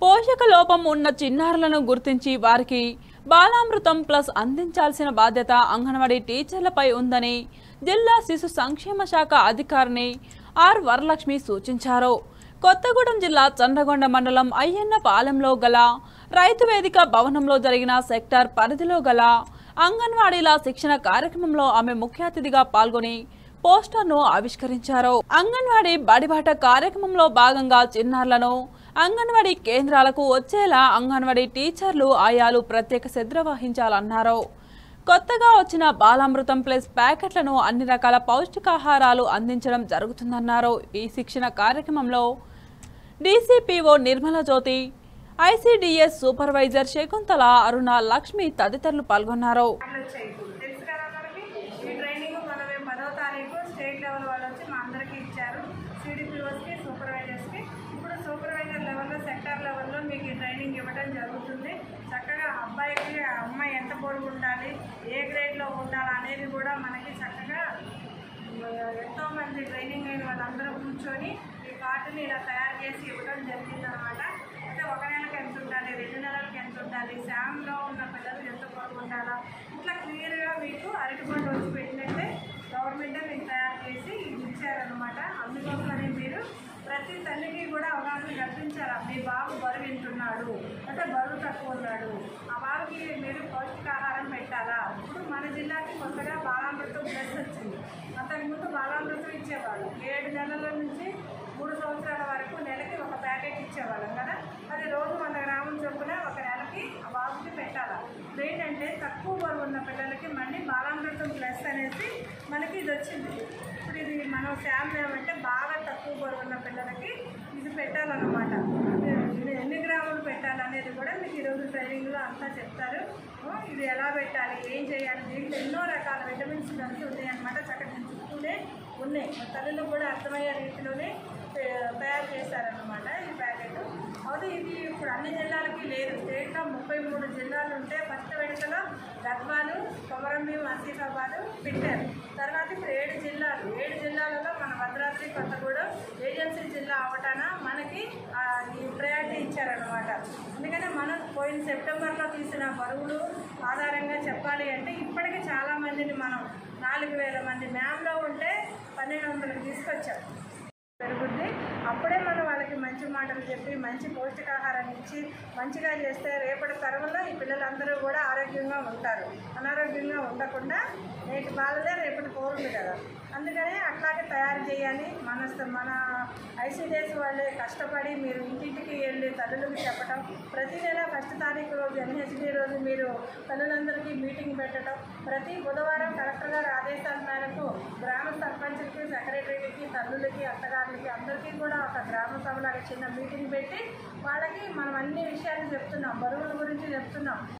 పోషక లోపం ఉన్న చిన్నారులను గుర్తించి వారికి బాలామృతం ప్లస్ అందించాల్సిన బాధ్యత అంగన్వాడీ టీచర్లపై ఉందని జిల్లా శిశు సంక్షేమ శాఖ అధికారిని ఆర్ వరలక్ష్మి సూచించారు కొత్తగూడెం జిల్లా చంద్రగొండ మండలం అయ్యన్న పాలెంలో గల రైతు వేదిక భవనంలో జరిగిన సెక్టార్ పరిధిలో గల అంగన్వాడీల శిక్షణ కార్యక్రమంలో ఆమె ముఖ్య అతిథిగా పాల్గొని పోస్టర్ను ఆవిష్కరించారు అంగన్వాడీ బడిబాట కార్యక్రమంలో భాగంగా చిన్నారులను అంగన్వాడీ కేంద్రాలకు వచ్చేలా అంగన్వాడీ టీచర్లు ఆయాలు ప్రత్యేక శ్రద్ధ వహించాలన్నారు కొత్తగా వచ్చిన బాలామృతం ప్లస్ ప్యాకెట్లను అన్ని రకాల పౌష్టికాహారాలు అందించడం జరుగుతుందన్నారు ఈ శిక్షణ కార్యక్రమంలో DCPO Nirmala Jyothi ICDS supervisor Shakuntala Aruna Lakshmi తదితరులు పాల్గొన్నారు వాళ్ళు వచ్చాయి తెలుసు కదా మనకి ఈ ట్రైనింగ్ మనం మేము పదో తారీఖు స్టేట్ లెవెల్ వాళ్ళు వచ్చి మా అందరికీ ఇచ్చారు సిడిపిఓస్కి సూపర్వైజర్స్కి ఇప్పుడు సూపర్వైజర్ లెవెల్లో సెక్టార్ లెవెల్లో మీకు ఈ ట్రైనింగ్ ఇవ్వడం జరుగుతుంది చక్కగా అబ్బాయికి అమ్మాయి ఎంత పొడుగు ఉండాలి ఏ గ్రేడ్లో ఉండాలి అనేది కూడా మనకి చక్కగా ఎంతో మంది ట్రైనింగ్ అయిన వాళ్ళందరూ కూర్చొని ఈ కార్డుని ఇలా తయారు చేసి ఇవ్వడం జరిగింది అనమాట అంటే ఒక నెలకి ఎంత ఉండాలి రెండు నెలలకి ఎంత ఉండాలి శామ్లో ఉన్న పిల్లలు ఎంత పొడుగు ఉండాలా ఇట్లా క్లియర్గా మీకు అరటిపండు వచ్చి పెట్టినట్టే గవర్నమెంటే మీకు తయారు చేసి ఇది ఇచ్చారనమాట అందుకోసమని మీరు ప్రతి తల్లికి కూడా అవగాహన కల్పించారా మీ బాబు బరువు ఎంతున్నాడు అంటే బరువు తక్కువ ఉన్నాడు ఆ బాబుకి మీరు పౌష్టికాహారం పెట్టాలా ఇప్పుడు మన జిల్లాకి కొత్తగా బాలామృతం ప్లస్ వచ్చింది అంతకుముందు బాలామృతం ఇచ్చేవాళ్ళు ఏడు నెలల నుంచి మూడు సంవత్సరాల వరకు నెలకి ఒక ప్యాకెట్ ఇచ్చేవాళ్ళం కదా అది రోజు వంద గ్రాముల చొప్పున ఒక నెలకి ఆ బాబుకి పెట్టాలా ఇప్పుడు ఏంటంటే తక్కువ బరువు ఉన్న పిల్లలకి మళ్ళీ బాలామృతం ప్లస్ అనేసి మనకి ఇది వచ్చింది ఇప్పుడు ఇది మనం శామ్ ఏమంటే బాగా తక్కువ బరువు ఉన్న పిల్లలకి ఇది పెట్టాలన్నమాట ఇది ఎన్ని గ్రాములు పెట్టాలనేది కూడా మీకు ఈరోజు ట్రైనింగ్లో అంతా చెప్తారు ఆ, ఇది ఎలా పెట్టాలి ఏం చేయాలి దీంట్లో ఎన్నో రకాల విటమిన్స్ కలిసి ఉన్నాయి అనమాట చక్కగా చుట్టూనే ఉన్నాయి మా తల్లులకు కూడా అర్థమయ్యే రీతిలోనే ఏ, తయారు చేశారనమాట ఈ ప్యాకెట్ అయితే ఇది ఇప్పుడు అన్ని జిల్లాలకి లేదు స్టేట్లో ముప్పై మూడు జిల్లాలు ఉంటే ఫస్ట్ విడతలో గద్వాలు కొమరంభీం ఆసిఫాబాద్ పెట్టారు తర్వాత ఇప్పుడు ఏడు జిల్లాలు ఏడు జిల్లాలలో మన భద్రాద్రి కొత్తగూడెం ఏజెన్సీ జిల్లా అవటాన మనకి ఆ, ఈ ప్రయారిటీ ఇచ్చారనమాట అందుకనే మనం పోయిన సెప్టెంబర్లో తీసిన బరువులు ఆధారంగా చెప్పాలి అంటే ఇప్పటికీ చాలామందిని మనం నాలుగు వేల మంది మ్యామ్లో ఉంటే పన్నెండు వందలకు తీసుకొచ్చాం పెరుగుద్ది అప్పుడే మనం వాళ్ళకి మంచి మాటలు చెప్పి మంచి పౌష్టికాహారాన్ని ఇచ్చి మంచిగా చేస్తే రేపటి తరంలో ఈ పిల్లలందరూ కూడా ఆరోగ్యంగా ఉంటారు అనారోగ్యంగా ఉండకుండా నేటి బాలలే రేపటి పౌరులు కదా అందుకని అట్లాగే తయారు చేయాలి మన మన ఐసీడీఎస్ వాళ్ళే కష్టపడి మీరు ఇంటింటికి వెళ్ళి తల్లులకు చెప్పడం ప్రతి నెల ఫస్ట్ తారీఖు రోజు ఎన్హెచ్డి రోజు మీరు తల్లులందరికీ మీటింగ్ పెట్టడం ప్రతి బుధవారం కలెక్టర్ గారి ఆదేశాల మేరకు గ్రామ సర్పంచులకి సెక్రటరీలకి తల్లులకి అత్తగారులకి అందరికీ కూడా ఒక గ్రామ సభలాగా చిన్న మీటింగ్ పెట్టి వాళ్ళకి మనం అన్ని విషయాలు చెప్తున్నాం బరువుల గురించి చెప్తున్నాం